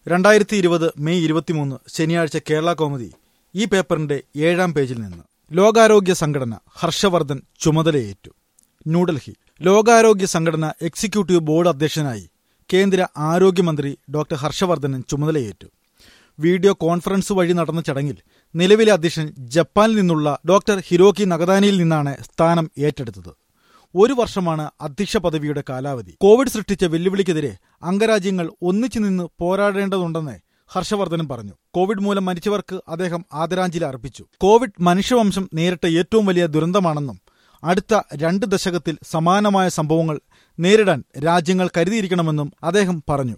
രണ്ടായിരത്തി ഇരുപത് മെയ് ഇരുപത്തിമൂന്ന് ശനിയാഴ്ച കേരള കോമഡി ഈ പേപ്പറിന്റെ ഏഴാം പേജിൽ നിന്ന് ലോകാരോഗ്യ സംഘടന ഹർഷവർദ്ധൻ ചുമതലയേറ്റു ന്യൂഡൽഹി ലോകാരോഗ്യ സംഘടന എക്സിക്യൂട്ടീവ് ബോർഡ് അധ്യക്ഷനായി കേന്ദ്ര ആരോഗ്യമന്ത്രി ഡോക്ടർ ഹർഷവർദ്ധനൻ ചുമതലയേറ്റു വീഡിയോ കോൺഫറൻസ് വഴി നടന്ന ചടങ്ങിൽ നിലവിലെ അധ്യക്ഷൻ ജപ്പാനിൽ നിന്നുള്ള ഡോക്ടർ ഹിരോക്കി നഗദാനിയിൽ നിന്നാണ് സ്ഥാനം ഏറ്റെടുത്തത് ഒരു വർഷമാണ് അധ്യക്ഷ പദവിയുടെ കാലാവധി കോവിഡ് സൃഷ്ടിച്ച വെല്ലുവിളിക്കെതിരെ അംഗരാജ്യങ്ങൾ ഒന്നിച്ചു നിന്ന് പോരാടേണ്ടതുണ്ടെന്ന് ഹർഷവർദ്ധനും പറഞ്ഞു കോവിഡ് മൂലം മരിച്ചവർക്ക് അദ്ദേഹം ആദരാഞ്ജലി അർപ്പിച്ചു കോവിഡ് മനുഷ്യവംശം നേരിട്ട ഏറ്റവും വലിയ ദുരന്തമാണെന്നും അടുത്ത രണ്ട് ദശകത്തിൽ സമാനമായ സംഭവങ്ങൾ നേരിടാൻ രാജ്യങ്ങൾ കരുതിയിരിക്കണമെന്നും അദ്ദേഹം പറഞ്ഞു